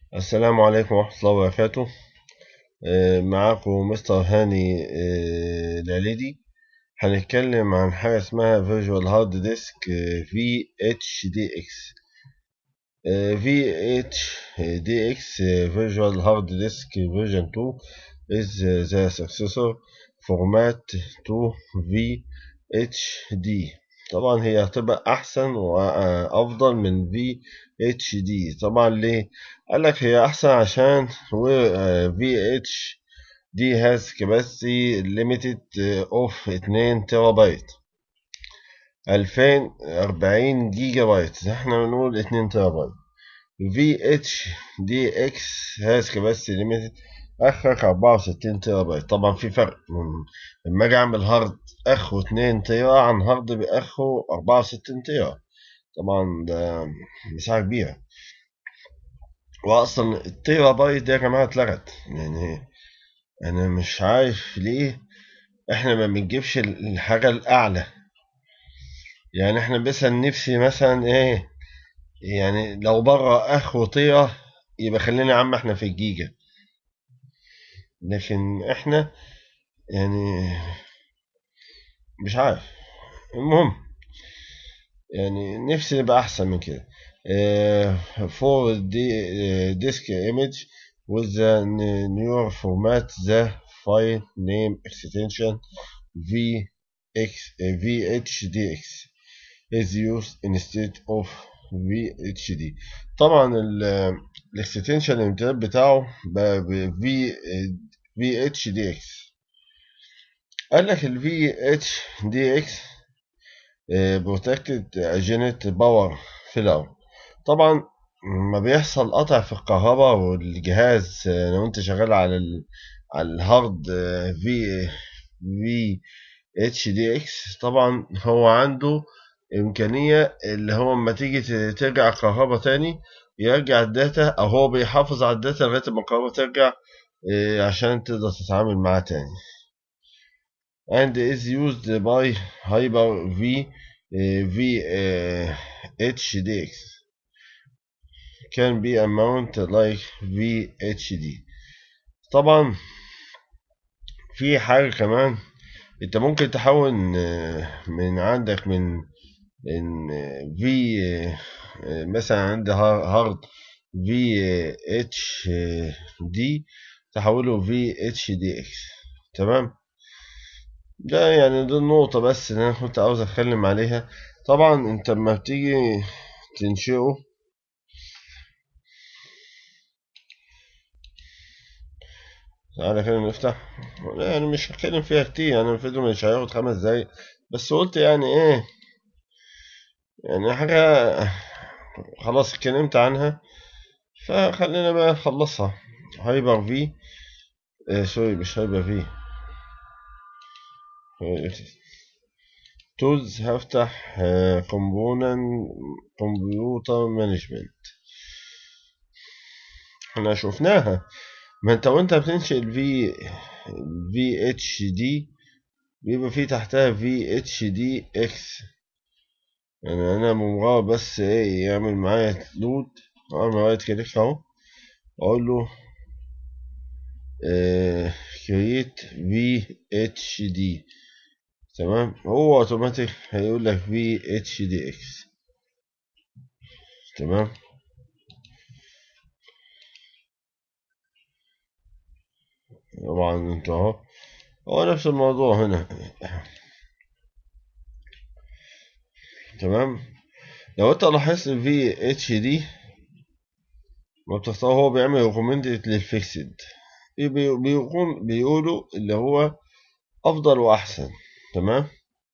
السلام عليكم ورحمة الله وبركاته آه، معاكم مستر هاني آه، العليدي هنتكلم عن حاجة اسمها Visual Hard Disk آه، VHDX آه، VHDX آه، Visual Hard Disk version 2 is the successor format to VHD طبعا هي هتبقى أحسن وأفضل من VHD طبعا ليه؟ قال لك هي أحسن عشان و VHD has capacity limited of 2 تيرا بايت 2040 جيجا بايت احنا بنقول 2 تيرا بايت VHDX has capacity limited اخرك 64 تيرا بايت طبعا في فرق من لما اجي اعمل هارد اخره 2 تيرا عن هارد باخره 64 تيرا طبعا ده مساحه كبيره واصلا التيرا بايت دي يا جماعه اتلغت يعني انا مش عارف ليه احنا ما بنجيبش الحاجه الاعلى يعني احنا مثلا نفسي مثلا ايه يعني لو بره اخره تيرا يبقى خلينا يا عم احنا في الجيجا لكن احنا يعني مش عارف المهم يعني نفسي نبقى احسن من كده for the disk image with the newer format the file name extension VX, VHDX is used instead of VHD طبعا الاكستنشن الامتداد بتاعه بقى ب VHDX قال لك ال VHDX protected agent power failure طبعا ما بيحصل قطع في الكهرباء والجهاز لو انت شغال على ال على الهارد في في اتش دي اكس طبعا هو عنده امكانيه اللي هو لما تيجي ترجع الكهرباء تاني يرجع الداتا او هو بيحافظ على الداتا لغايه ما الكهرباء ترجع عشان تقدر تتعامل معاه تاني and is used by Hyper V VHDX can be amount like VHD طبعا في حاجة كمان انت ممكن تحول من عندك من من في مثلا عندي هارد في اتش دي تحوله في اتش دي اكس تمام ده يعني دي النقطة بس اللي أنا كنت عاوز أتكلم عليها طبعا أنت لما بتيجي تنشئه تعالى كده نفتح يعني مش هتكلم فيها كتير يعني الفيديو مش هياخد خمس دقايق بس قلت يعني ايه يعني حاجة خلاص اتكلمت عنها فخلينا بقى نخلصها هايبر في آه سوري مش هايبر في تولز هفتح كومبوننت كمبيوتر مانجمنت احنا شفناها ما انت وانت بتنشئ الفي في اتش دي بيبقى في تحتها في اتش دي اكس يعني انا مجرد بس ايه يعمل معايا لود اعمل رايت كليك اهو اقول له كريت في اتش دي تمام هو اوتوماتيك هيقول لك في اتش دي اكس تمام طبعا انت اهو هو نفس الموضوع هنا تمام لو انت لاحظت في اتش دي ما بتختار هو بيعمل ريكومندد للفيكسد بيقوم بيقولوا اللي هو افضل واحسن تمام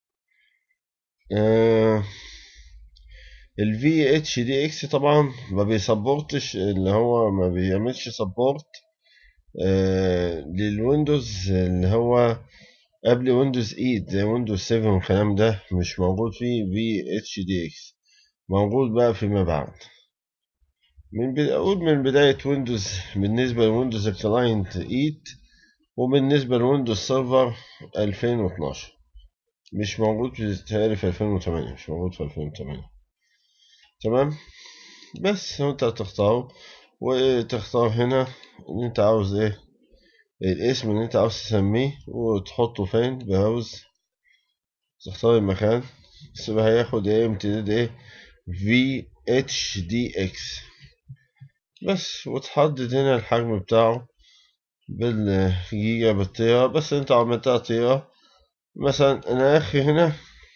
آه ال VHDX طبعا ما بيسبورتش اللي هو ما بيعملش سبورت آه للويندوز اللي هو قبل ويندوز 8 زي ويندوز 7 والكلام ده مش موجود فيه VHDX موجود بقى فيما بعد من أقول من بداية ويندوز بالنسبة لويندوز كلاينت 8 وبالنسبة لويندوز سيرفر 2012 مش موجود في في 2008 مش موجود في 2008 تمام بس انت هتختاره وتختار هنا اللي انت عاوز ايه الاسم اللي انت عاوز تسميه وتحطه فين براوز تختار المكان بس هياخد ايه امتداد ايه في اتش دي اكس بس وتحدد هنا الحجم بتاعه بالجيجا بالطيرة بس انت عملتها طيرة مثلا انا اخي هنا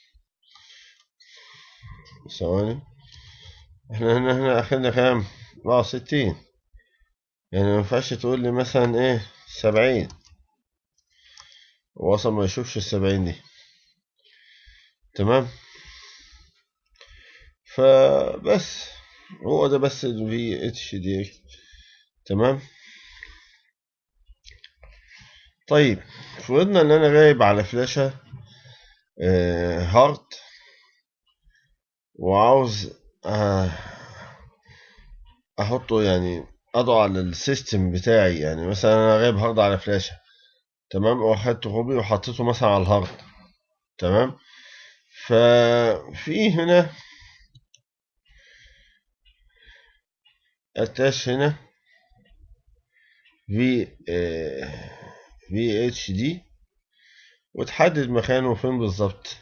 ثواني احنا هنا هنا اخدنا كام اربعة وستين يعني مينفعش تقول لي مثلا ايه سبعين هو اصلا ما يشوفش السبعين دي تمام فبس هو ده بس ال في اتش دي تمام طيب فرضنا ان انا غايب على فلاشة آه هارد وعاوز آه احطه يعني اضعه على السيستم بتاعي يعني مثلا انا غايب هارد على فلاشة تمام واخدت كوبي وحطيته مثلا على الهارد تمام ففي هنا اتاش هنا في في اتش دي وتحدد مكانه فين بالظبط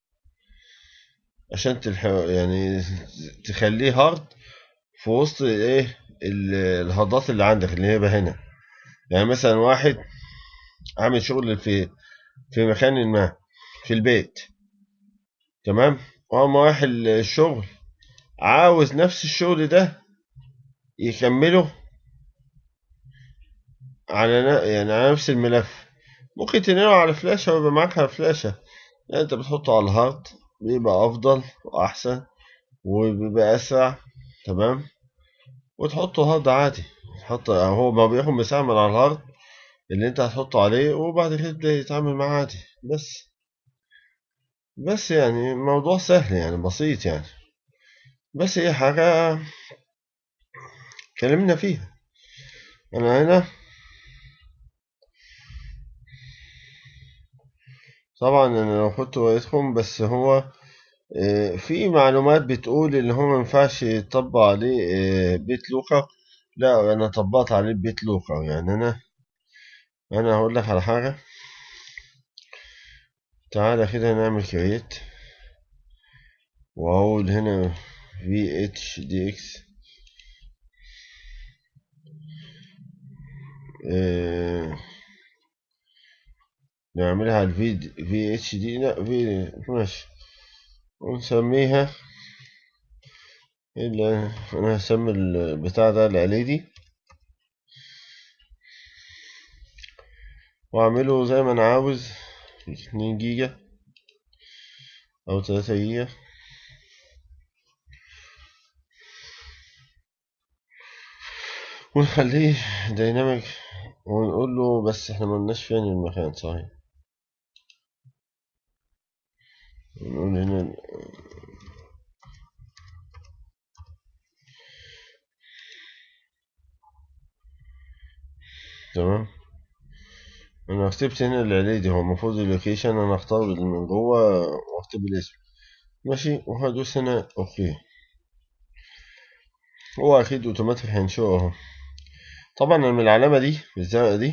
عشان تلح يعني تخليه هارد في وسط ايه الهاردات اللي عندك اللي هي هنا يعني مثلا واحد عامل شغل في في مكان ما في البيت تمام وأما واحد الشغل عاوز نفس الشغل ده يكمله على يعني على نفس الملف ممكن تنقله على فلاشة ويبقى معاك على فلاشة يعني انت بتحطه على الهارد بيبقى افضل واحسن وبيبقى اسرع تمام وتحطه هارد عادي تحط هو ما بياخد مساحة من على الهارد اللي انت هتحطه عليه وبعد كده تبدأ يتعامل معاه عادي بس بس يعني الموضوع سهل يعني بسيط يعني بس هي حاجة اتكلمنا فيها انا هنا طبعا انا لو كنت وريتكم بس هو في معلومات بتقول ان هو مينفعش يطبق عليه بيت لوكر لا انا طبقت عليه بيت لوكر يعني انا انا هقول لك على حاجة تعالى كده نعمل كريت واقول هنا في اتش دي اكس نعملها الفي في اتش دي لا في ماشي ونسميها الا انا هسمي البتاع ده العليدي واعمله زي ما انا عاوز اتنين جيجا او تلاتة جيجا ونخليه دايناميك ونقول له بس احنا ملناش فين المكان صحيح نقول هنا تمام انا كتبت هنا العليدي هو المفروض اللوكيشن انا اختار من جوه واكتب الاسم ماشي وهدوس هنا اوكي هو اكيد اوتوماتيك هينشئه اهو طبعا من العلامه دي بالزاويه دي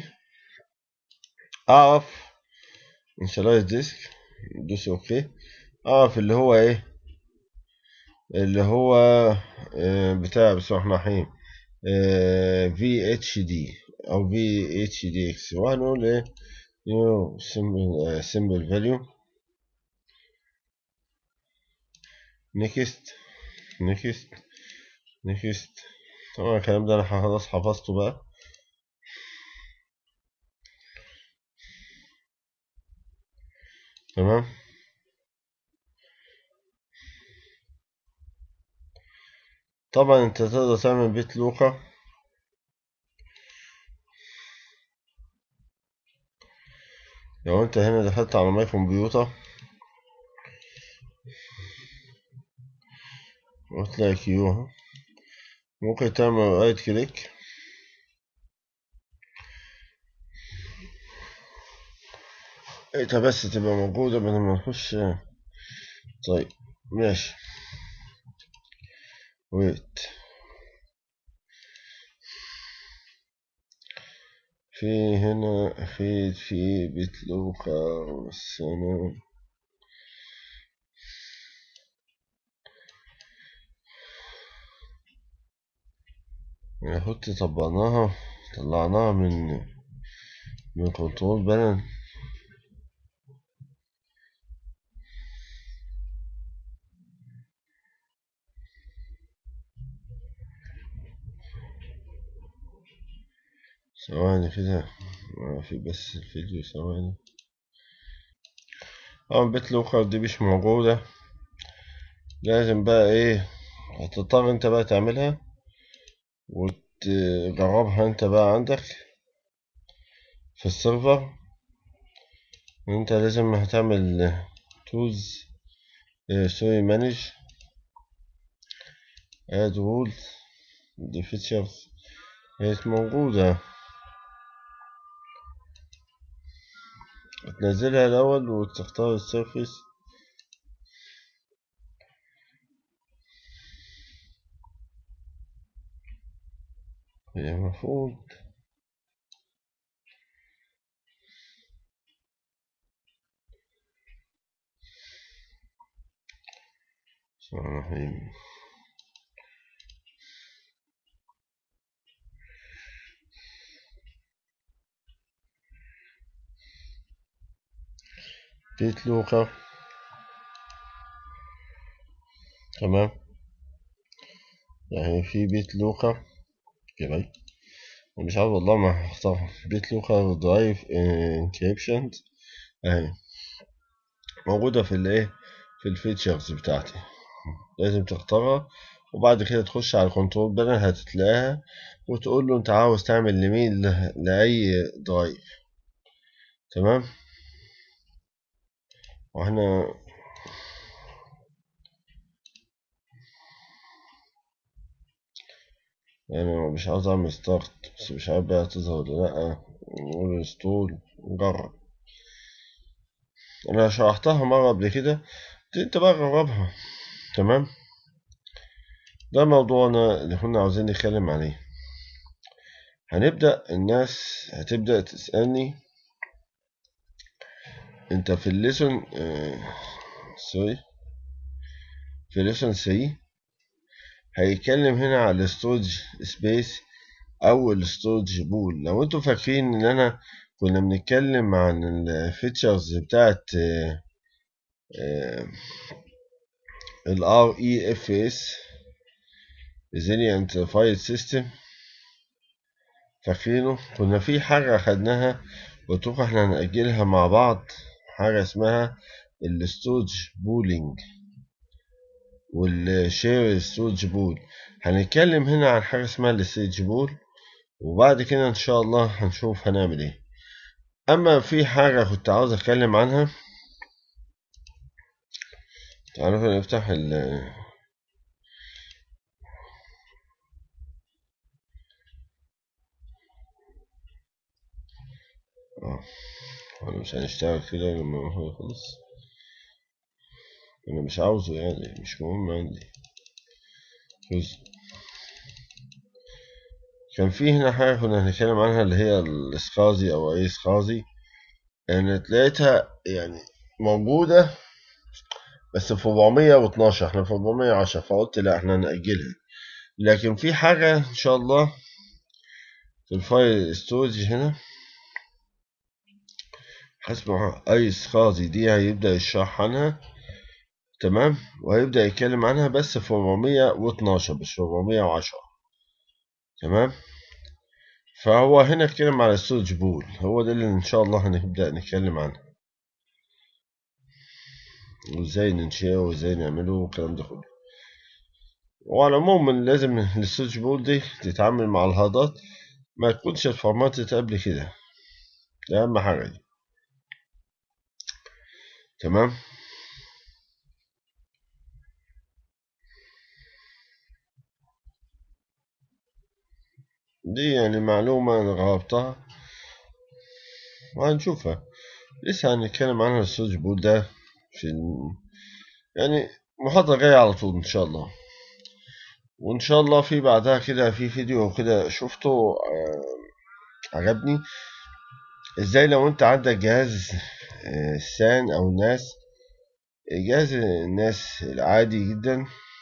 اعرف انشالايز ديسك دوس اوكي اعرف اللي هو ايه اللي هو بتاع بسم الله الرحمن الرحيم في اتش دي او في اتش دي اكس وهنقول ايه نيو سمبل سمبل فاليو نيكست نيكست نيكست طبعا الكلام ده انا خلاص حفظته بقى تمام طبعا انت تقدر تعمل بيت لوكا لو انت هنا دخلت على ماي كمبيوتر وتلاقي كيو ممكن تعمل رايت كليك انت بس تبقى موجودة بدل ما نخش طيب ماشي ويت في هنا في في بتلوكا والسنة نحط طبقناها طلعناها من من كنترول بلن ثواني كده ما في بس الفيديو ثواني اه بيت لوكر دي مش موجودة لازم بقى ايه هتضطر انت بقى تعملها وتجربها انت بقى عندك في السيرفر انت لازم هتعمل توز سوري مانج اد رولز دي فيتشرز هي موجودة تنزلها الأول وتختار السيرفيس هي المفروض بسم الله الرحمن الرحيم بيت لوكر تمام يعني في بيت لوكر كده ومش عارف والله ما هختار بيت لوكر درايف انكريبشن اهي موجودة في الايه في الفيتشرز بتاعتي لازم تختارها وبعد كده تخش على الكنترول بانر هتتلاقيها وتقول له انت عاوز تعمل لمين لأي درايف تمام واحنا يعني مش عاوز اعمل ستارت بس مش عارف بقى تظهر ولا لأ نقول انستول نجرب انا شرحتها مرة قبل كده انت بقى جربها تمام ده موضوعنا اللي كنا عاوزين نتكلم عليه هنبدأ الناس هتبدأ تسألني انت في الليسون آه سوري في الليسون 3 هيتكلم هنا على الستورج سبيس او الستورج بول لو انتوا فاكرين ان انا كنا بنتكلم عن الفيتشرز بتاعت ال REFS Resilient File System فاكرينه كنا في حاجة خدناها قلت لكم احنا هنأجلها مع بعض حاجة اسمها الستورج بولينج والشير ستورج بول هنتكلم هنا عن حاجة اسمها الستورج بول وبعد كده ان شاء الله هنشوف هنعمل ايه اما في حاجة كنت عاوز اتكلم عنها تعالوا نفتح ال اه انا مش هنشتغل كده لما هو يخلص انا مش عاوزه يعني مش مهم عندي جزء كان في هنا حاجة كنا هنتكلم عنها اللي هي الاسخازي او اي اسخازي انا لقيتها يعني موجودة بس في 412 احنا في 410 فقلت لا احنا هنأجلها لكن في حاجة ان شاء الله في الفايل ستورج هنا هسمع ايس خازي دي هيبدأ يشرح عنها تمام وهيبدأ يتكلم عنها بس في 412 مش في 410 تمام فهو هنا اتكلم على ستورج بول هو ده اللي ان شاء الله هنبدأ نتكلم عنه وازاي ننشئه وازاي نعمله والكلام ده كله وعلى العموم لازم الستورج بول دي تتعامل مع الهاردات ما تكونش اتفورماتت قبل كده ده اهم حاجة دي تمام دي يعني معلومة أنا غربتها وهنشوفها لسه هنتكلم عنها السوج بول ده في ال... يعني محاضرة جاية على طول إن شاء الله وإن شاء الله في بعدها كده في فيديو كده شفته عجبني ازاي لو انت عندك جهاز آه، سان او ناس جهاز الناس العادي جدا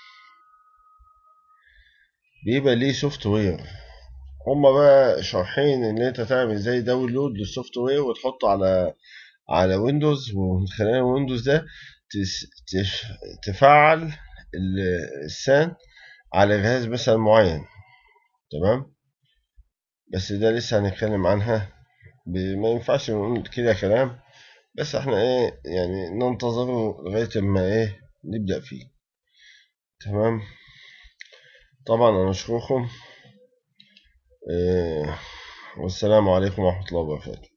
بيبقى ليه سوفت وير هما بقى شارحين ان انت تعمل ازاي داونلود للسوفت وير وتحطه على على ويندوز ومن خلال الويندوز ده تس- تش- تفعل ال- السان على جهاز مثلا معين تمام بس ده لسه هنتكلم عنها ب- ما ينفعش نقول كده كلام بس احنا ايه يعني ننتظره لغاية ما ايه نبدأ فيه تمام طبعا انا اشكركم إيه والسلام عليكم ورحمة الله وبركاته